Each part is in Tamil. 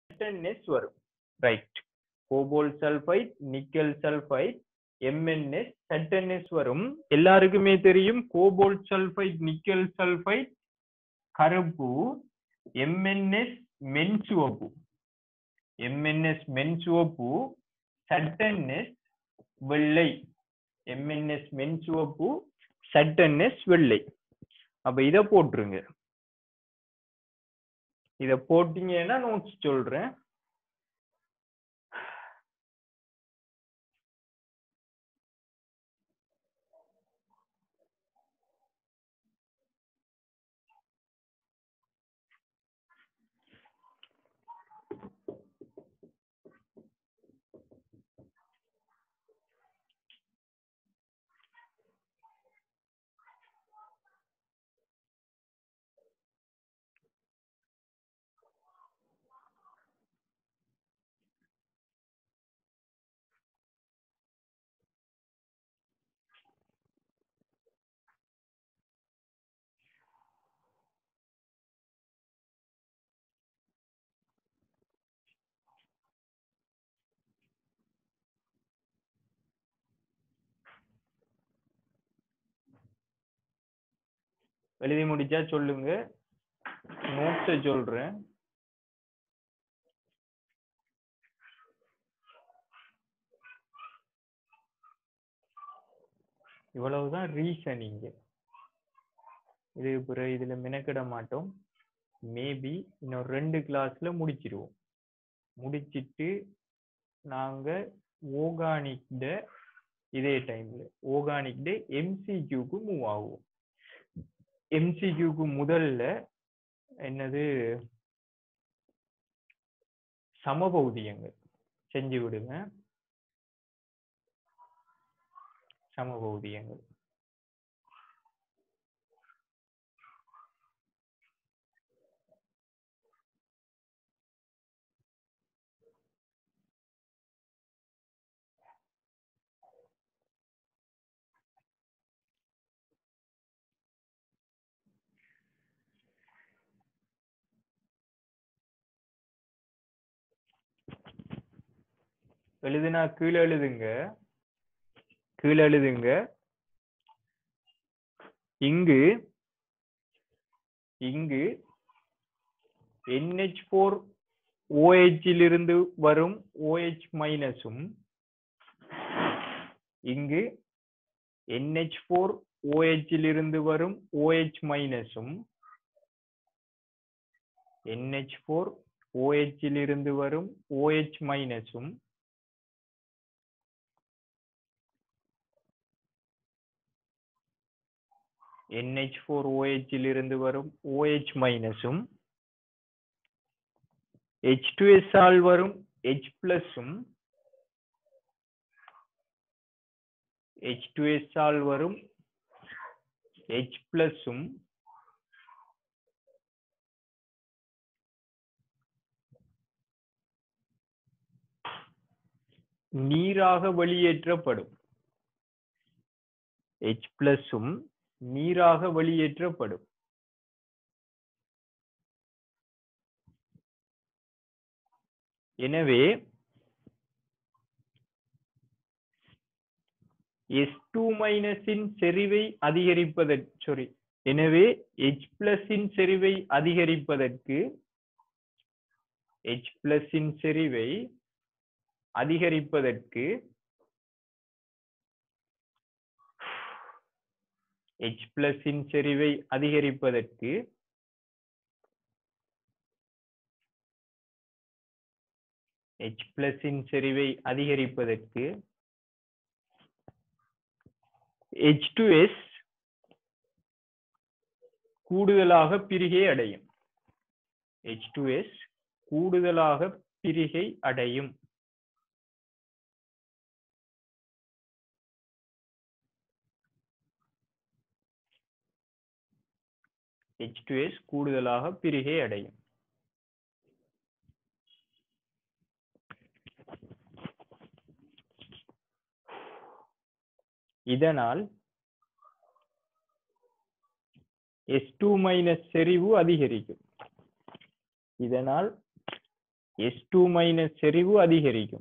என்எஸ் வரும் right cobalt sulphide nickel sulphide MnS ZnS வரும் எல்லாருக்குமே தெரியும் கோபால் சல்ஃபைட் நிக்கல் சல்ஃபைட் கருப்பு எம்என்எஸ் மென்சுவப்பு எம்என்எஸ் மென்சுவப்பு ZnS வெள்ளை எம்என்எஸ் மென்சுவப்பு ZnS வெள்ளை அப்ப இத போட்டுருங்க இத போட்டீங்கன்னா நோட்ஸ் சொல்றேன் எழுதி முடிச்சா சொல்லுங்க நோட்ஸை சொல்றேன் இவ்வளவுதான் ரீசனிங் இது பிறகு இதுல மெனக்கிட மாட்டோம் மேபி இன்னும் ரெண்டு கிளாஸ்ல முடிச்சிருவோம் முடிச்சிட்டு நாங்க ஓகானிக் இதே டைம்ல ஓகானிக் டே எம்சிக்யூக்கு மூவ் ஆகுவோம் எம்சிக்யூக்கு முதல்ல என்னது சமபௌதியங்கள் செஞ்சு விடுங்க சமபௌதியங்கள் எழுதுனா கீழே எழுதுங்க கீழே எழுதுங்க இங்கு இங்கு NH4 ஃபோர் இலிருந்து வரும் OH மைனஸும் இங்கு NH4 ஃபோர் இலிருந்து வரும் OH மைனஸும் NH4 ஃபோர் இலிருந்து வரும் OH மைனஸும் NH4 ஃபோர் இலிருந்து வரும் OH மைனஸும் H2S ஆல் வரும் H பிளஸும் H2S ஆல் வரும் H பிளஸும் நீராக வெளியேற்றப்படும் H பிளஸும் நீராக வெளியேற்றப்படும் எனவே எஸ் டூ மைனஸின் செறிவை அதிகரிப்பதற்கு சாரி எனவே H பிளஸின் செறிவை அதிகரிப்பதற்கு H பிளஸின் செறிவை அதிகரிப்பதற்கு H பிளஸின் செறிவை அதிகரிப்பதற்கு H பிளஸின் செறிவை அதிகரிப்பதற்கு H2S கூடுதலாக பிரிகை அடையும் H2S கூடுதலாக பிரிகை அடையும் H2S கூடுதலாக பிரிகை அடையும் இதனால் எஸ் டூ மைனஸ் செறிவு அதிகரிக்கும் இதனால் எஸ் டூ மைனஸ் செறிவு அதிகரிக்கும்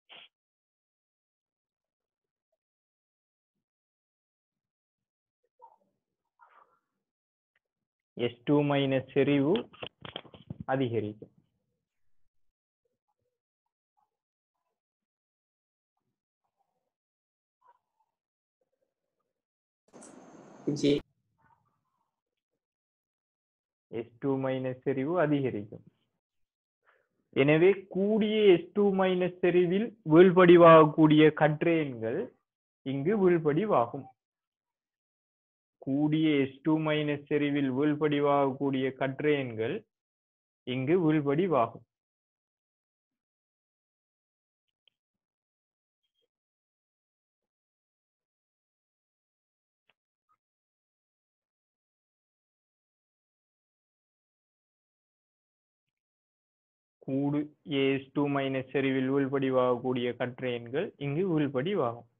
எஸ் டூ மைனஸ் செறிவு அதிகரிக்கும் ஜி எஸ் டூ மைனஸ் செறிவு அதிகரிக்கும் எனவே கூடிய எஸ் டூ மைனஸ் செறிவில் வீழ்படிவாகக்கூடிய கற்றேன்கள் இங்கு வீழ்படிவாகும் கூடிய எஸ் டூ மைனஸ் செறிவில் வீழ்படிவாகக்கூடிய கற்றேன்கள் இங்கு வீழ்படிவாகும் கூடு ஏஸ் டூ மைனஸ் செறிவில் வீழ்படிவாகக்கூடிய கற்றேன்கள் இங்கு வீழ்படிவாகும்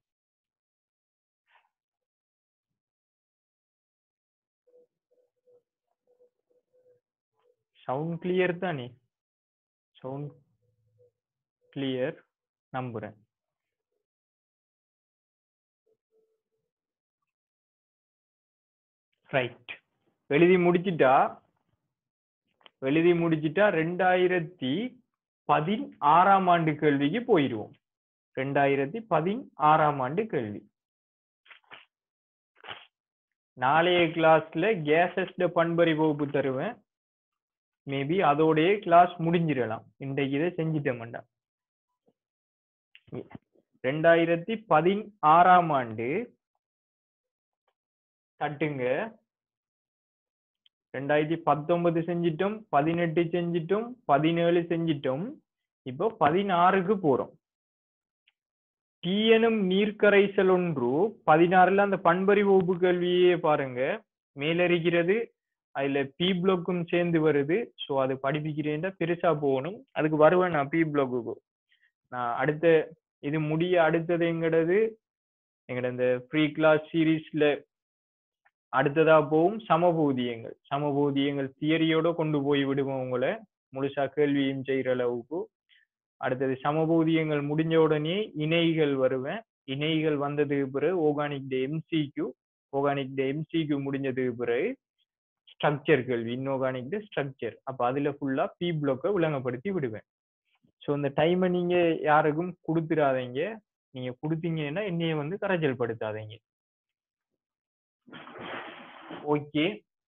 சவுண்ட் கிளியர் தானே சவுண்ட் கிளியர் நம்புறேன் ரைட் எழுதி முடிச்சிட்டா எழுதி முடிச்சிட்டா ரெண்டாயிரத்தி பதினாறாம் ஆண்டு கேள்விக்கு போயிடுவோம் ரெண்டாயிரத்தி பதினாறாம் ஆண்டு கேள்வி நாளைய கிளாஸ்ல கேசஸ்ட பண்பறி வகுப்பு தருவேன் மேபி அதோடய கிளாஸ் முடிஞ்சிடலாம் இன்றைக்கு இதை செஞ்சிட்டோம்டா ரெண்டாயிரத்தி பதினாறாம் ஆண்டு தட்டுங்க ரெண்டாயிரத்தி பத்தொன்பது செஞ்சிட்டோம் பதினெட்டு செஞ்சிட்டோம் பதினேழு செஞ்சிட்டோம் இப்போ பதினாறுக்கு போறோம் டி எனும் நீர்க்கரைசல் ஒன்று பதினாறுல அந்த பண்பறி வகுப்பு கல்வியே பாருங்க மேலறிகிறது அதுல பி பிளாக்கும் சேர்ந்து வருது ஸோ அது படிப்பிக்கிறேன்டா பெருசா போகணும் அதுக்கு வருவேன் நான் பி பிளாக்குக்கு நான் அடுத்த இது முடிய அடுத்தது எங்கடது எங்கட இந்த ஃப்ரீ கிளாஸ் சீரீஸ்ல அடுத்ததா போகும் சமபூதியங்கள் சமபூதியங்கள் தியரியோட கொண்டு போய் விடுவோம் உங்களை முழுசா கேள்வியும் செய்யற அளவுக்கு அடுத்தது சமபூதியங்கள் முடிஞ்ச உடனே இணைகள் வருவேன் இணைகள் வந்ததுக்கு பிறகு ஓர்கானிக் டே எம்சிக்யூ ஓர்கானிக் டே எம்சிக்யூ முடிஞ்சதுக்கு பிறகு ஸ்ட்ரக்சர் கேள்வி இன்ஆர்கானிக் டே ஸ்ட்ரக்சர் அப்ப அதுல ஃபுல்லா பி பிளாக்கை விளங்கப்படுத்தி விடுவேன் ஸோ இந்த டைமை நீங்க யாருக்கும் கொடுத்துடாதீங்க நீங்க கொடுத்தீங்கன்னா என்னைய வந்து கரைச்சல் படுத்தாதீங்க ஓகே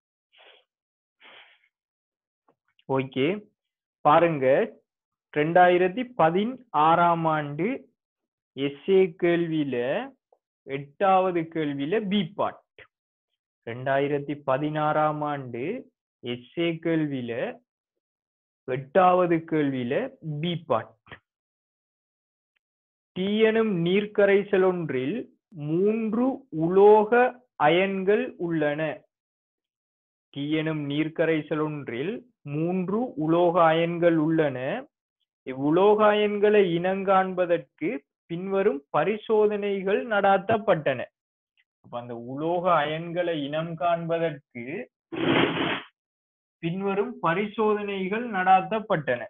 ஓகே பாருங்க ரெண்டாயிரத்தி பதினாறாம் ஆண்டு எஸ்ஏ கேள்வியில எட்டாவது கேள்வியில பி பார்ட் ரெண்டாயிரத்தி பதினாறாம் ஆண்டு எஸ்ஏ கேள்வியில எட்டாவது கேள்வியில பி பார்ட் டி எனும் நீர்க்கரைசல் ஒன்றில் மூன்று உலோக அயன்கள் உள்ளன டி எனும் நீர்க்கரைசல் ஒன்றில் மூன்று உலோக அயன்கள் உள்ளன இவ்வுலோக அயன்களை இனங்காண்பதற்கு பின்வரும் பரிசோதனைகள் நடாத்தப்பட்டன அப்ப அந்த உலோக அயன்களை இனம் காண்பதற்கு பின்வரும் பரிசோதனைகள் நடாத்தப்பட்டன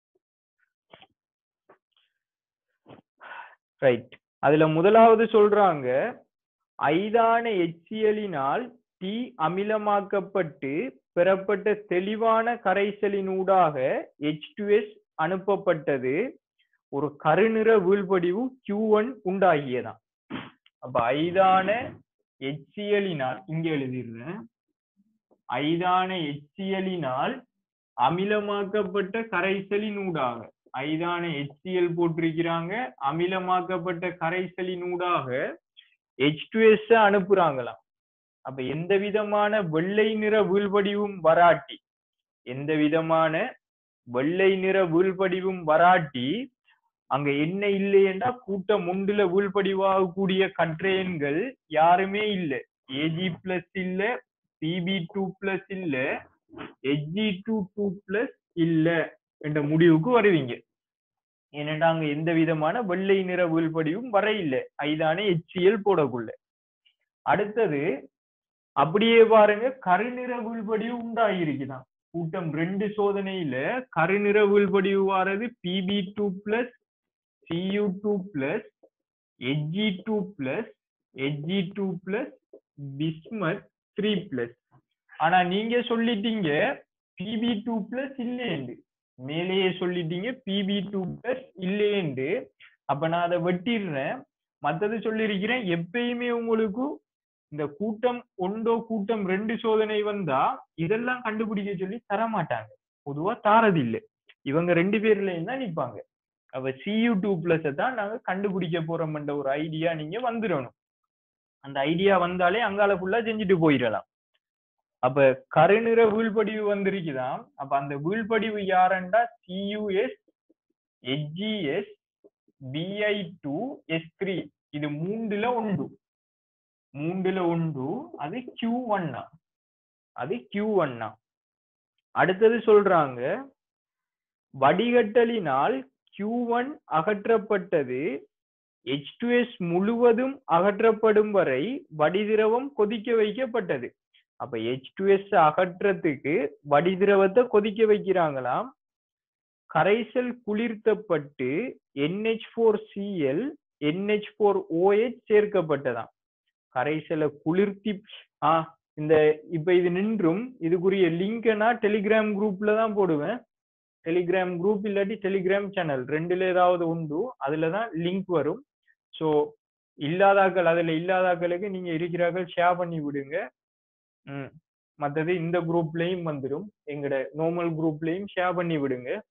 ரைட் அதுல முதலாவது சொல்றாங்க ஐதான எச்சியலினால் டீ அமிலமாக்கப்பட்டு பெறப்பட்ட தெளிவான கரைசலினூடாக எச் டு எஸ் அனுப்பப்பட்டது ஒரு கருநிற வீழ்படிவு கியூ ஒன் உண்டாகியதாம் அப்ப ஐதான எச்சியலினால் இங்க எழுதிடுறேன் ஐதான எச்சியலினால் அமிலமாக்கப்பட்ட கரைசலினூடாக ஐதான எச்சியல் போட்டிருக்கிறாங்க அமிலமாக்கப்பட்ட கரைசலினூடாக எச் டு எஸ் அனுப்புறாங்களாம் அப்ப எந்த விதமான வெள்ளை நிற வீழ்படிவும் வராட்டி எந்த விதமான வெள்ளை நிற வீழ்படிவும் வராட்டி அங்க என்ன இல்லையென்றா கூட்டம் ஒன்றுல வீழ்படிவாகக்கூடிய கற்றேன்கள் யாருமே இல்ல ஏஜி பிளஸ் இல்ல பிபி டூ பிளஸ் இல்ல எச்ஜி டூ டூ பிளஸ் இல்ல என்ற முடிவுக்கு வருவீங்க ஏனென்றா அங்க எந்த விதமான வெள்ளை நிற வீழ்படிவும் வர இல்லை ஐதானே எச்சிஎல் போடக்குள்ள அடுத்தது அப்படியே பாருங்க கருநிற வீழ்படியும் உண்டாகிருக்குதான் கூட்டம் ரெண்டு சோதனையில கருநிற வீழ்படிவு வாரது Pb two plus Cu two plus Hg two plus Hg two plus bismuth three plus ஆனா நீங்க சொல்லிட்டீங்க பிபி டூ பிளஸ் இல்லையண்டு மேலேயே சொல்லிட்டீங்க பிபி டூ பிளஸ் இல்லையண்டு அப்ப நான் அதை வெட்டிடுறேன் மத்தது சொல்லியிருக்கிறேன் எப்பயுமே உங்களுக்கு இந்த கூட்டம் ஒன்றோ கூட்டம் ரெண்டு சோதனை வந்தா இதெல்லாம் கண்டுபிடிக்க சொல்லி தர மாட்டாங்க பொதுவா தாரதில்லை இவங்க ரெண்டு பேர்லயும் தான் நிப்பாங்க அப்ப சியூ டூ பிளஸ் தான் நாங்க கண்டுபிடிக்க போறோம்ன்ற ஒரு ஐடியா நீங்க வந்துடணும் அந்த ஐடியா வந்தாலே அங்கால ஃபுல்லா செஞ்சுட்டு போயிடலாம் அப்ப கருநிற வீழ்படிவு வந்திருக்குதாம் அப்ப அந்த வீழ்படிவு யாருண்டா CuS HgS Bi two S three இது மூன்றுல உண்டு மூன்றுல உண்டு அது கியூ ஒன்னா அது கியூ ஒன்னா அடுத்தது சொல்றாங்க வடிகட்டலினால் கியூ ஒன் அகற்றப்பட்டது எச் டு எஸ் முழுவதும் அகற்றப்படும் வரை வடிதிரவம் கொதிக்க வைக்கப்பட்டது அப்ப எச் டு எஸ் அகற்றத்துக்கு வடிதிரவத்தை கொதிக்க வைக்கிறாங்களாம் கரைசல் குளிர்த்தப்பட்டு NH four Cl NH four OH சேர்க்கப்பட்டதாம் கரைசலை குளிர்த்தி ஆ இந்த இப்ப இது நின்றும் இதுக்குரிய லிங்கை நான் டெலிகிராம் குரூப்ல தான் போடுவேன் டெலிகிராம் குரூப் இல்லாட்டி டெலிகிராம் சேனல் ரெண்டுல ஏதாவது உண்டு அதுல தான் லிங்க் வரும் ஸோ இல்லாதாக்கள் அதுல இல்லாதாக்களுக்கு நீங்க இருக்கிறார்கள் ஷேர் பண்ணி விடுங்க ம் மற்றது இந்த குரூப்லயும் வந்துடும் எங்கட நார்மல் குரூப்லயும் ஷேர் பண்ணி விடுங்க